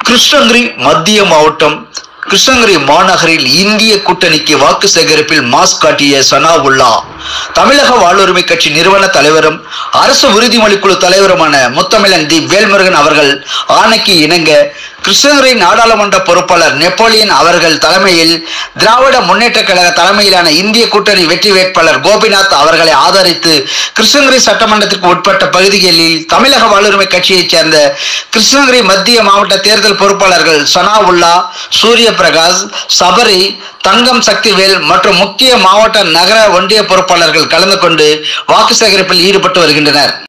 கிருஷ்ணகிரி மத்திய மாவட்டம் கிருஷ்ணகிரி மாநகரில் இந்திய கூட்டணிக்கு வாக்கு சேகரிப்பில் மாஸ் காட்டிய சனாவுல்லா தமிழக வாழ்வுரிமை கட்சி நிறுவன தலைவரும் அரசு உறுதிமொழி குழு தலைவருமான முத்தமிழன் தி வேல்முருகன் அவர்கள் ஆணைக்கு இணங்க கிருஷ்ணகிரி நாடாளுமன்ற பொறுப்பாளர் நெப்போலியன் அவர்கள் தலைமையில் திராவிட முன்னேற்ற கழக தலைமையிலான இந்திய கூட்டணி வெற்றி வேட்பாளர் கோபிநாத் அவர்களை ஆதரித்து கிருஷ்ணகிரி சட்டமன்றத்திற்கு உட்பட்ட பகுதிகளில் தமிழக வாழ்வுரிமை கட்சியைச் சேர்ந்த கிருஷ்ணகிரி மத்திய மாவட்ட தேர்தல் பொறுப்பாளர்கள் சனாவுல்லா சூரிய பிரகாஷ் சபரி தங்கம் சக்திவேல் மற்றும் முக்கிய மாவட்ட நகர ஒன்றிய பொறுப்பாளர்கள் கலந்து கொண்டு வாக்கு சேகரிப்பில் ஈடுபட்டு வருகின்றனர்